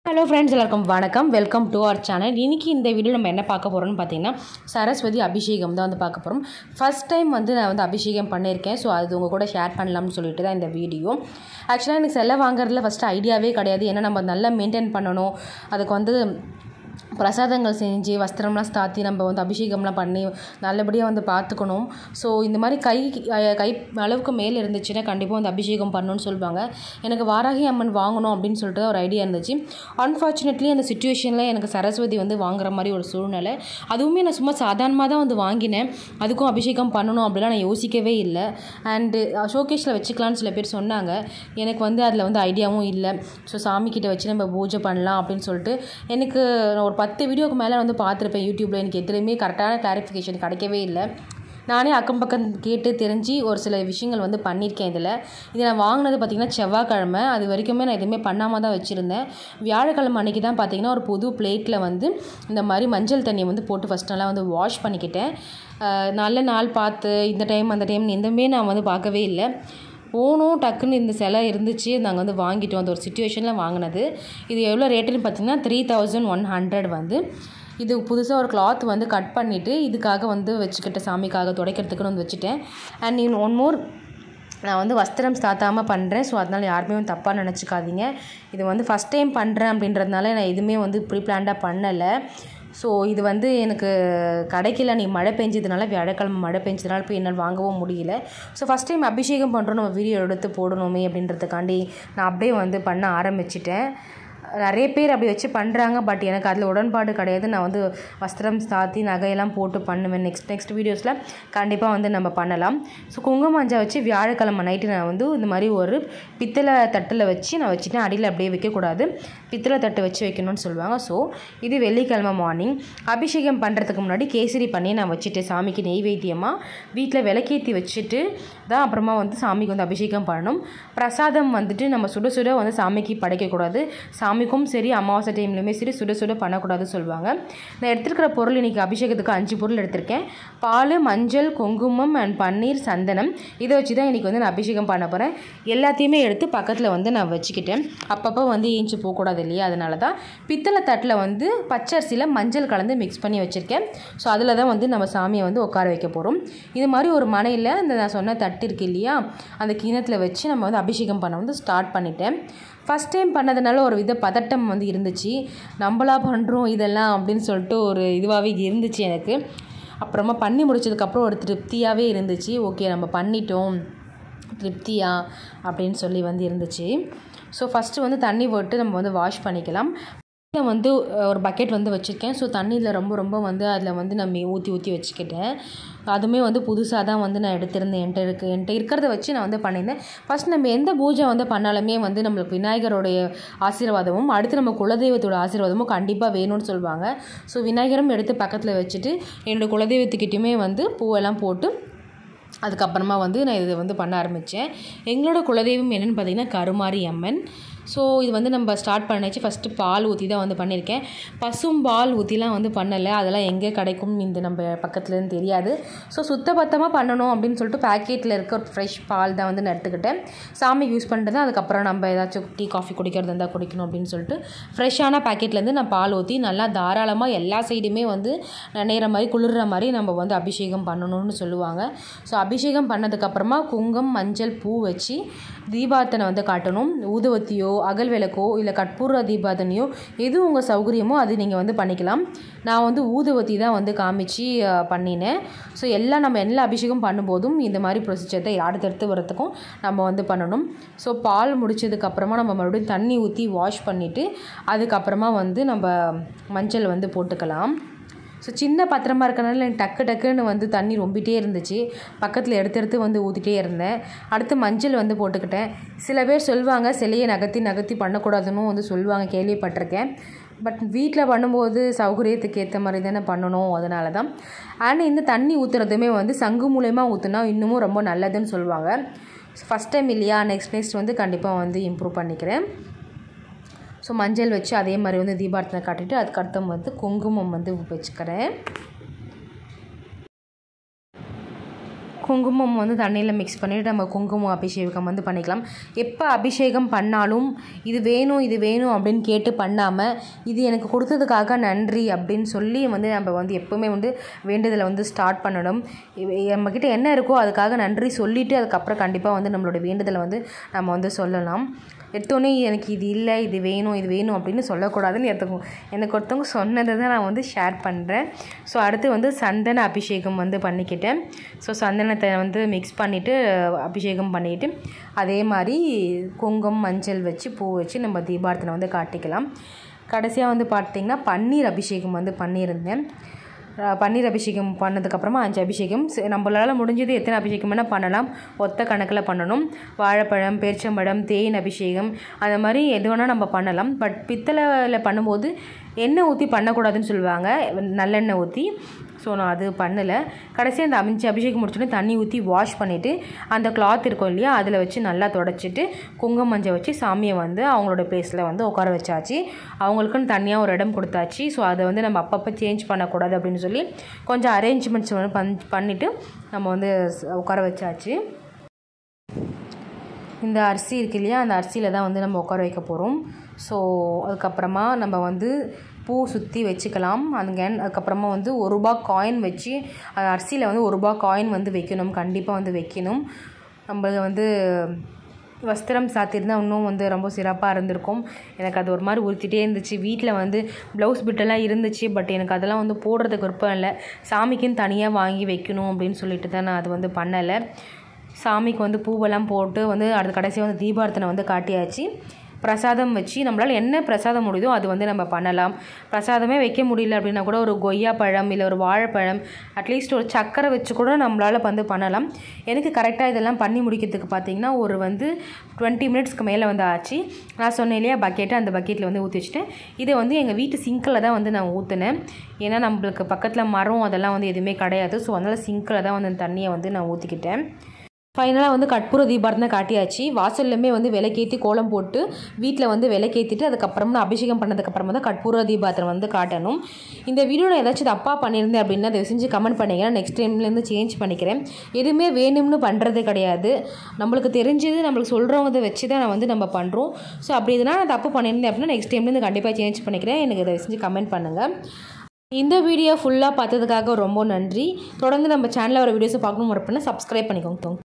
hello friends எல்லாருக்கும் வணக்கம் welcome to our channel இன்றைக்கி இந்த வீடியோ நம்ம என்ன பார்க்க போகிறோம்னு பார்த்தீங்கன்னா சரஸ்வதி அபிஷேகம் தான் வந்து பார்க்க போகிறோம் ஃபர்ஸ்ட் டைம் வந்து நான் வந்து அபிஷேகம் பண்ணியிருக்கேன் ஸோ அது உங்கள் கூட ஷேர் பண்ணலாம்னு சொல்லிட்டு தான் இந்த வீடியோ ஆக்சுவலாக எனக்கு செல்ல வாங்குறதுல ஃபஸ்ட்டு ஐடியாவே கிடையாது ஏன்னா நம்ம நல்லா மெயின்டைன் பண்ணணும் அதுக்கு வந்து பிரசாதங்கள் செஞ்சு வஸ்திரம்லாம் சாத்தி நம்ம வந்து அபிஷேகம்லாம் பண்ணி நல்லபடியாக வந்து பார்த்துக்கணும் ஸோ இந்த மாதிரி கை அஹ், கை அளவுக்கு மேலே இருந்துச்சுன்னா கண்டிப்பாக வந்து அபிஷேகம் பண்ணணும்னு சொல்லுவாங்க எனக்கு வாராகி அம்மன் வாங்கணும் அப்படின்னு சொல்லிட்டு ஒரு ஐடியா இருந்துச்சு அன்ஃபார்ச்சுனேட்லி அந்த சுச்சுவேஷனில் எனக்கு சரஸ்வதி வந்து வாங்குற மாதிரி ஒரு சூழ்நிலை அதுவுமே நான் சும்மா சாதாரணமாக தான் வந்து வாங்கினேன் அதுக்கும் அபிஷேகம் பண்ணணும் அப்படிலாம் நான் யோசிக்கவே இல்லை அண்டு ஷோகேஷில் வச்சுக்கலான்னு சில பேர் சொன்னாங்க எனக்கு வந்து அதில் வந்து ஐடியாவும் இல்லை ஸோ சாமிக்கிட்ட வச்சு நம்ம பூஜை பண்ணலாம் அப்படின்னு சொல்லிட்டு எனக்கு நான் ஒரு பத்து வீடியோக்கு மேலே வந்து பார்த்துருப்பேன் யூடியூப்பில் எனக்கு எதுலேயுமே கரெக்டான கிளாரிஃபிகேஷன் கிடைக்கவே இல்லை நானே அக்கம் பக்கம் கேட்டு தெரிஞ்சு ஒரு சில விஷயங்கள் வந்து பண்ணியிருக்கேன் இதில் இதை நான் வாங்கினது பார்த்திங்கன்னா செவ்வாய்க்கிழமை அது வரைக்குமே நான் எதுவுமே பண்ணாமல் தான் வச்சுருந்தேன் வியாழக்கிழமை அன்றைக்கி தான் பார்த்திங்கன்னா ஒரு புது பிளேட்டில் வந்து இந்த மாதிரி மஞ்சள் தண்ணியை வந்து போட்டு ஃபஸ்ட் நல்லா வந்து வாஷ் பண்ணிக்கிட்டேன் அஹ் நல்ல நாள் பார்த்து இந்த டைம் அந்த டைம் எதுவுமே நான் வந்து பார்க்கவே இல்லை போனோம் டக்குன்னு இந்த சிலை இருந்துச்சு நாங்கள் வந்து வாங்கிட்டோம் அந்த ஒரு சுச்சுவேஷனில் வாங்கினது இது எவ்வளோ ரேட்டுன்னு பார்த்தீங்கன்னா த்ரீ தௌசண்ட் ஒன் ஹண்ட்ரட் வந்து இது புதுசாக ஒரு கிளாத் வந்து கட் பண்ணிவிட்டு இதுக்காக வந்து வச்சுக்கிட்ட சாமிக்காக துடைக்கிறதுக்குன்னு வந்து வச்சுட்டேன் அண்ட் இன் ஒன் மோர் நான் வந்து வஸ்திரம் சாத்தாமல் பண்ணுறேன் ஸோ அதனால் யாருமே வந்து தப்பாக நினச்சிக்காதீங்க இது வந்து ஃபஸ்ட் டைம் பண்ணுறேன் அப்படின்றதுனால நான் எதுவுமே வந்து ப்ரீ பிளான்டாக பண்ணலை ஸோ இது வந்து எனக்கு கிடைக்கல நீ மழை பெஞ்சதுனால வியாழக்கிழமை மழை பெஞ்சதுனால போய் என்னால் வாங்கவும் முடியல ஸோ ஃபஸ்ட் டைம் அபிஷேகம் பண்ணுறோம் நம்ம வீடியோ எடுத்து போடணுமே அப்படின்றதுக்காண்டி நான் அப்படியே வந்து பண்ண ஆரம்பிச்சிட்டேன் நிறைய பேர் அப்படி வச்சு பண்ணுறாங்க பட் எனக்கு அதில் உடன்பாடு கிடையாது நான் வந்து வஸ்திரம் சாத்தி நகையெல்லாம் போட்டு பண்ணுவேன் நெக்ஸ்ட் நெக்ஸ்ட் வீடியோஸில் கண்டிப்பாக வந்து நம்ம பண்ணலாம் ஸோ குங்குமஞ்சா வச்சு வியாழக்கிழமை நைட்டு நான் வந்து இந்த மாதிரி ஒரு பித்தளை தட்டில் வச்சு நான் வச்சுட்டேன் அடியில் அப்படியே வைக்கக்கூடாது பித்தளை தட்டு வச்சு வைக்கணும்னு சொல்லுவாங்க ஸோ இது வெள்ளிக்கிழமை மார்னிங் அபிஷேகம் பண்ணுறதுக்கு முன்னாடி கேசரி பண்ணி நான் வச்சுட்டேன் சாமிக்கு நெய்வேத்தியமாக வீட்டில் விளக்கேற்றி வச்சுட்டு தான் அப்புறமா வந்து சாமிக்கு வந்து அபிஷேகம் பண்ணணும் பிரசாதம் வந்துட்டு நம்ம சுட சுட வந்து சாமிக்கு படைக்கக்கூடாது சாமிக்கும் சரி அமாவாசை டைம்லையுமே சரி சுட சுட பண்ணக்கூடாதுன்னு சொல்லுவாங்க நான் எடுத்துருக்கிற பொருள் இன்றைக்கி அபிஷேகத்துக்கு அஞ்சு பொருள் எடுத்திருக்கேன் பால் மஞ்சள் குங்குமம் அண்ட் பன்னீர் சந்தனம் இதை வச்சு தான் இன்றைக்கி வந்து நான் அபிஷேகம் பண்ண போகிறேன் எல்லாத்தையுமே எடுத்து பக்கத்தில் வந்து நான் வச்சுக்கிட்டேன் அப்பப்போ வந்து ஏஞ்சி போகக்கூடாது இல்லையா அதனால தான் பித்தளை தட்டில் வந்து பச்சரிசியில் மஞ்சள் கலந்து மிக்ஸ் பண்ணி வச்சுருக்கேன் ஸோ அதில் தான் வந்து நம்ம சாமியை வந்து உட்கார வைக்க போகிறோம் இது மாதிரி ஒரு மனையில் இந்த நான் சொன்ன தட்டு இருக்கு இல்லையா அந்த கிணத்துல வச்சு நம்ம வந்து அபிஷேகம் பண்ண வந்து ஸ்டார்ட் பண்ணிட்டேன் ஃபஸ்ட் டைம் பண்ணதுனால ஒரு வித பதட்டம் வந்து இருந்துச்சு நம்மளா பண்ணுறோம் இதெல்லாம் அப்படின்னு சொல்லிட்டு ஒரு இதுவாகவே இருந்துச்சு எனக்கு அப்புறமா பண்ணி முடிச்சதுக்கப்புறம் ஒரு திருப்தியாகவே இருந்துச்சு ஓகே நம்ம பண்ணிட்டோம் திருப்தியா அப்படின்னு சொல்லி வந்து இருந்துச்சு ஸோ ஃபஸ்ட்டு வந்து தண்ணி போட்டு நம்ம வந்து வாஷ் பண்ணிக்கலாம் நான் வந்து அஹ், ஒரு பக்கெட் வந்து வச்சுருக்கேன் ஸோ தண்ணியில் ரொம்ப ரொம்ப வந்து அதில் வந்து நம்ம ஊற்றி ஊற்றி வச்சுக்கிட்டேன் அதுவுமே வந்து புதுசாக தான் வந்து நான் எடுத்திருந்தேன் என்கிட்ட இருக்கு என்கிட்ட இருக்கிறத வச்சு நான் வந்து பண்ணியிருந்தேன் ஃபஸ்ட் நம்ம எந்த பூஜை வந்து பண்ணாலுமே வந்து நம்மளுக்கு விநாயகருடைய ஆசீர்வாதமும் அடுத்து நம்ம குலதெய்வத்தோட ஆசீர்வாதமும் கண்டிப்பாக வேணும்னு சொல்லுவாங்க ஸோ விநாயகரும் எடுத்து பக்கத்தில் வச்சுட்டு என்னோடய குலதெய்வத்துக்கிட்டையுமே வந்து பூவெல்லாம் போட்டு அதுக்கப்புறமா வந்து நான் இதை வந்து பண்ண ஆரம்பித்தேன் எங்களோட குலதெய்வம் என்னென்னு பார்த்தீங்கன்னா கருமாரி அம்மன் ஸோ இது வந்து நம்ம ஸ்டார்ட் பண்ணிச்சு ஃபஸ்ட்டு பால் ஊற்றி தான் வந்து பண்ணியிருக்கேன் பசும் பால் ஊற்றிலாம் வந்து பண்ணலை அதெல்லாம் எங்கே கிடைக்கும் இந்த நம்ம பக்கத்துலேருந்து தெரியாது ஸோ சுத்தபத்தமாக பண்ணணும் அப்படின்னு சொல்லிட்டு பேக்கெட்டில் இருக்க ஒரு ஃப்ரெஷ் பால் தான் வந்து நான் எடுத்துக்கிட்டேன் சாமிக்கு யூஸ் பண்ணிட்டு தான் அதுக்கப்புறம் நம்ம ஏதாச்சும் டீ காஃபி குடிக்கிறது இருந்தால் குடிக்கணும் அப்படின்னு சொல்லிட்டு ஃப்ரெஷ்ஷான பேக்கெட்லேருந்து நான் பால் ஊற்றி நல்லா தாராளமாக எல்லா சைடுமே வந்து நனையிற மாதிரி குளிர்ற மாதிரி நம்ம வந்து அபிஷேகம் பண்ணணும்னு சொல்லுவாங்க ஸோ அபிஷேகம் பண்ணதுக்கப்புறமா குங்கம் மஞ்சள் பூ வச்சு தீபார்த்தனை வந்து காட்டணும் ஊதுவத்தியோ அகல் விளக்கோ இல்லை கற்பூர தீபார்த்தனையோ எது உங்கள் சௌகரியமோ அது நீங்கள் வந்து பண்ணிக்கலாம் நான் வந்து ஊதுவத்தி தான் வந்து காமிச்சு அஹ், பண்ணினேன் ஸோ எல்லாம் நம்ம எல்லா அபிஷேகம் பண்ணும்போதும் இந்த மாதிரி ப்ரொசீஜர் தான் அடுத்தடுத்து வரத்துக்கும் நம்ம வந்து பண்ணணும் ஸோ பால் முடிச்சதுக்கப்புறமா நம்ம மறுபடியும் தண்ணி ஊற்றி வாஷ் பண்ணிவிட்டு அதுக்கப்புறமா வந்து நம்ம மஞ்சள் வந்து போட்டுக்கலாம் ஸோ சின்ன பாத்திரமா இருக்கனால எனக்கு டக்கு டக்குன்னு வந்து தண்ணி ரொம்பிட்டே இருந்துச்சு பக்கத்தில் எடுத்து எடுத்து வந்து ஊற்றிட்டே இருந்தேன் அடுத்து மஞ்சள் வந்து போட்டுக்கிட்டேன் சில பேர் சொல்லுவாங்க சிலையை நகர்த்தி நகர்த்தி பண்ணக்கூடாதுன்னு வந்து சொல்லுவாங்க கேள்விப்பட்டிருக்கேன் பட் வீட்டில் பண்ணும்போது சௌகரியத்துக்கு ஏற்ற மாதிரி தானே பண்ணணும் அதனால தான் அண்ட் இந்த தண்ணி ஊற்றுறதுமே வந்து சங்கு மூலயமா ஊற்றுனா இன்னமும் ரொம்ப நல்லதுன்னு சொல்லுவாங்க ஃபஸ்ட் டைம் இல்லையா நெக்ஸ்ட் நெக்ஸ்ட் வந்து கண்டிப்பாக வந்து இம்ப்ரூவ் பண்ணிக்கிறேன் ஸோ மஞ்சள் வச்சு அதே மாதிரி வந்து தீபார்த்தனை காட்டிட்டு அதுக்கடுத்து வந்து குங்குமம் வந்து வச்சுக்கிறேன் குங்குமம் வந்து தண்ணியில் மிக்ஸ் பண்ணிவிட்டு நம்ம குங்குமம் அபிஷேகம் வந்து பண்ணிக்கலாம் எப்போ அபிஷேகம் பண்ணாலும் இது வேணும் இது வேணும் அப்படின்னு கேட்டு பண்ணாமல் இது எனக்கு கொடுத்ததுக்காக நன்றி அப்படின்னு சொல்லி வந்து நம்ம வந்து எப்போவுமே வந்து வேண்டுதலை வந்து ஸ்டார்ட் பண்ணணும் இவ- நம்மக்கிட்ட என்ன இருக்கோ அதுக்காக நன்றி சொல்லிவிட்டு அதுக்கப்புறம் கண்டிப்பாக வந்து நம்மளோட வேண்டுதலை வந்து நம்ம வந்து சொல்லலாம் எடுத்தோடனே எனக்கு இது இல்லை இது வேணும் இது வேணும் அப்படின்னு சொல்லக்கூடாதுன்னு எடுத்துக்கோ எனக்கு ஒருத்தவங்க சொன்னதை தான் நான் வந்து ஷேர் பண்ணுறேன் ஸோ அடுத்து வந்து சந்தன அபிஷேகம் வந்து பண்ணிக்கிட்டேன் ஸோ சந்தனத்தை வந்து மிக்ஸ் பண்ணிவிட்டு அபிஷேகம் பண்ணிவிட்டு அதே மாதிரி குங்குமம் மஞ்சள் வச்சு பூ வச்சு நம்ம தீபார்த்தனை வந்து காட்டிக்கலாம் கடைசியாக வந்து பார்த்திங்கன்னா பன்னீர் அபிஷேகம் வந்து பண்ணியிருந்தேன் அஹ் பன்னீர் அபிஷேகம் பண்ணதுக்கப்புறமா அஞ்சு அபிஷேகம் ச- நம்மளால் முடிஞ்சது எத்தனை அபிஷேகம் வேணால் பண்ணலாம் ஒத்த கணக்கில் பண்ணணும் வாழைப்பழம் பேரிச்சம்பழம் தேன் அபிஷேகம் அந்த மாதிரி எது வேணால் நம்ம பண்ணலாம் பட் பித்தளையில் பண்ணும்போது எண்ணெய் ஊற்றி பண்ணக்கூடாதுன்னு சொல்லுவாங்க நல்லெண்ணெய் ஊற்றி ஸோ நான் அது பண்ணலை கடைசியாக அந்த அஞ்சு அபிஷேகம் முடிச்சோடனே தண்ணி ஊற்றி வாஷ் பண்ணிவிட்டு அந்த கிளாத் இருக்கும் இல்லையா அதில் வச்சு நல்லா தொடச்சிட்டு குங்கும மஞ்சள் வச்சு சாமியை வந்து அவங்களோட பிளேஸில் வந்து உட்கார வச்சாச்சு அவங்களுக்குன்னு தனியாக ஒரு இடம் கொடுத்தாச்சு ஸோ அதை வந்து நம்ம அப்பப்போ சேஞ்ச் பண்ணக்கூடாது அப்படின்னு சொல்லி கொஞ்சம் அரேஞ்ச்மெண்ட்ஸ் வந்து பண் பண்ணிவிட்டு நம்ம வந்து ஸ்- உட்கார வச்சாச்சு இந்த அரிசி இருக்கு இல்லையா அந்த அரிசியில் தான் வந்து நம்ம உட்கார வைக்க போகிறோம் ஸோ அதுக்கப்புறமா நம்ம வந்து பூ சுற்றி வச்சுக்கலாம் அதுங்க அதுக்கப்புறமா வந்து ஒரு ரூபா காயின் வச்சு அந்த அரிசியில் வந்து ஒரு ரூபா காயின் வந்து வைக்கணும் கண்டிப்பாக வந்து வைக்கணும் நம்ம வந்து வஸ்திரம் சாத்தியிருந்தால் இன்னும் வந்து ரொம்ப சிறப்பாக இருந்திருக்கும் எனக்கு அது ஒரு மாதிரி உறுத்திட்டே இருந்துச்சு வீட்டில் வந்து ப்ளவுஸ் பிட்டெல்லாம் இருந்துச்சு பட் எனக்கு அதெல்லாம் வந்து போடுறதுக்கு விருப்பம் இல்லை சாமிக்குன்னு தனியாக வாங்கி வைக்கணும் அப்படின்னு சொல்லிட்டு தான் நான் அது வந்து பண்ணலை சாமிக்கு வந்து பூவெல்லாம் போட்டு வந்து அடுத்த கடைசியாக வந்து தீபார்த்தனை வந்து காட்டியாச்சு பிரசாதம் வச்சு நம்மளால் என்ன பிரசாதம் முடியுதோ அது வந்து நம்ம பண்ணலாம் பிரசாதமே வைக்க முடியல அப்படின்னா கூட ஒரு கொய்யா பழம் இல்லை ஒரு வாழைப்பழம் அட்லீஸ்ட் ஒரு சக்கரை வச்சு கூட நம்மளால் வந்து பண்ணலாம் எனக்கு கரெக்டாக இதெல்லாம் பண்ணி முடிக்கிறதுக்கு பார்த்தீங்கன்னா ஒரு வந்து டுவெண்ட்டி மினிட்ஸ்க்கு மேலே வந்து ஆச்சு நான் சொன்னேன் இல்லையா பக்கெட்டு அந்த பக்கெட்டில் வந்து ஊற்றி வச்சுட்டேன் இதை வந்து எங்கள் வீட்டு சிங்கில் தான் வந்து நான் ஊற்றினேன் ஏன்னா நம்மளுக்கு பக்கத்தில் மரம் அதெல்லாம் வந்து எதுவுமே கிடையாது ஸோ அதனால் சிங்கில் தான் வந்து அந்த தண்ணியை வந்து நான் ஊற்றிக்கிட்டேன் ஃபைனலாக வந்து கற்பூர தீபாரத்தனை காட்டியாச்சு வாசல்லுமே வந்து விளக்கேற்றி கோலம் போட்டு வீட்டில் வந்து விளக்கேற்றிட்டு அதுக்கப்புறமா அபிஷேகம் பண்ணதுக்கப்புறமா தான் கற்பூர தீபாரத்தனை வந்து காட்டணும் இந்த வீடியோவில் ஏதாச்சும் தப்பாக பண்ணியிருந்தேன் அப்படின்னா தயவு செஞ்சு கமெண்ட் பண்ணிங்க நெக்ஸ்ட் டைம்லேருந்து சேஞ்ச் பண்ணிக்கிறேன் எதுவுமே வேணும்னு பண்ணுறது கிடையாது நம்மளுக்கு தெரிஞ்சது நம்மளுக்கு சொல்கிறவங்க வச்சு தான் நான் வந்து நம்ம பண்ணுறோம் ஸோ அப்படி எதுனா நான் தப்பு பண்ணியிருந்தேன் அப்படின்னா நெக்ஸ்ட் டைம்லேருந்து கண்டிப்பாக சேஞ்ச் பண்ணிக்கிறேன் எனக்கு தயவு செஞ்சு கமெண்ட் பண்ணுங்கள் இந்த வீடியோ ஃபுல்லாக பார்த்ததுக்காக ரொம்ப நன்றி தொடர்ந்து நம்ம சேனலில் வர வீடியோஸை பார்க்கணும் அப்படின்னா சப்ஸ்கிரைப் பண்ணிக்கோங்க